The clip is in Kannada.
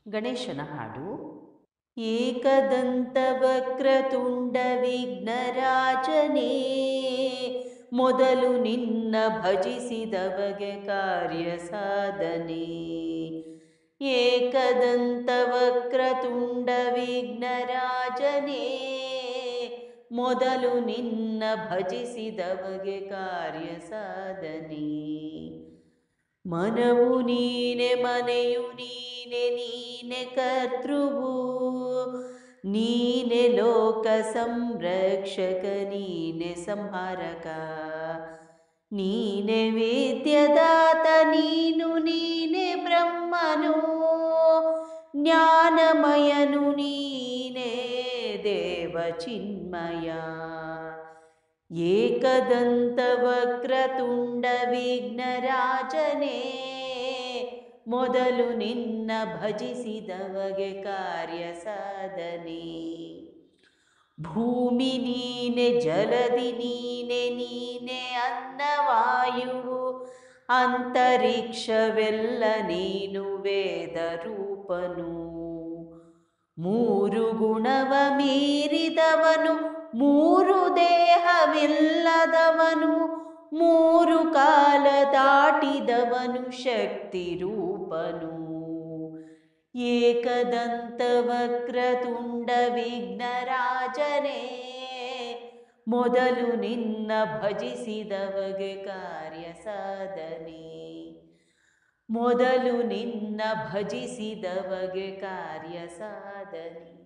ಗಣೇಶನ ಹಾಡು ಏಕದಂತ ವಕ್ರತುಂಡ ವಿಘ್ನರಾಜನೇ ಮೊದಲು ನಿನ್ನ ಭಜಿಸಿದವಗೆ ಕಾರ್ಯ ಸಾಧನೆ ಏಕದಂತ ವಕ್ರತುಂಡ ವಿಘ್ನರಾಜನೇ ಮೊದಲು ನಿನ್ನ ಭಜಿಸಿದವಗೆ ಕಾರ್ಯ ಸಾಧನೆ ಮನವು ನೀನೆ ಮನೆಯು ನೀನೆ ನೀನೆ ಕರ್ತೃವು ನೀನೆ ಲೋಕ ಸಂರಕ್ಷಕ ನೀನೆ ಸಂಹಾರಕ ನೀನೆ ವೇದ್ಯದಾತ ನೀನು ನೀನೆ ಬ್ರಹ್ಮನು ಜ್ಞಾನಮಯನು ನೀನೆ ದೇವ ಚಿನ್ಮಯ ಏಕದಂತ ವಕ್ರತುಂಡ ವಿಘ್ನರಾಜನೇ ಮೊದಲು ನಿನ್ನ ಭಜಿಸಿದವಗೆ ಕಾರ್ಯ ಸಾಧನೆ ಭೂಮಿ ನೀನೆ ಜಲದಿ ನೀನೆ ನೀನೆ ಅನ್ನವಾಯುವು ಅಂತರಿಕ್ಷವೆಲ್ಲ ನೀನು ವೇದ ರೂಪನು ಮೂರು ಗುಣವ ಮೀರಿದವನು ಮೂರು ದೇಹವಿಲ್ಲದವನು ಮೂರು ಕಾಲ ದಾಟಿದವನು ಶಕ್ತಿ ರೂಪನು ಏಕದಂತ ವಕ್ರತುಂಡ ವಿಘ್ನರಾಜನೇ ಮೊದಲು ನಿನ್ನ ಭಜಿಸಿದವಗೆ ಕಾರ್ಯ ಸಾಧನೆ ಮೊದಲು ನಿನ್ನ ಭಜಿಸಿದವಗೆ ಕಾರ್ಯ ಸಾಧನೆ